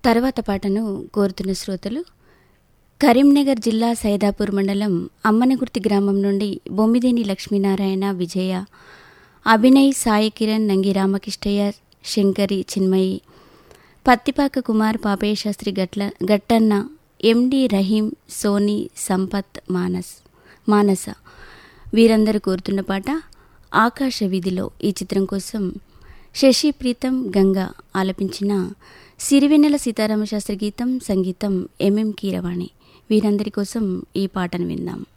తర్వాత పాటను కోరుతున్న శ్రోతలు కరీంనగర్ జిల్లా సైదాపూర్ మండలం అమ్మనగుర్తి గ్రామం నుండి బొమ్మిదేని లక్ష్మీనారాయణ విజయ అభినయ్ సాయి కిరణ్ నంగి రామకృష్ణయ్య శంకరి చిన్మయి పత్తిపాక కుమార్ పాపయ్య శాస్త్రి గట్ల గట్టన్న ఎండి రహీం సోని సంపత్ మానస్ మానస వీరందరూ కోరుతున్న పాట ఆకాశ వీధిలో ఈ చిత్రం కోసం శశి ప్రీతం గంగా ఆలపించిన సిరివెన్నెల సీతారామశాస్త్రి గీతం సంగీతం ఎంఎం కీరవాణి వీరందరి కోసం ఈ పాటను విందాం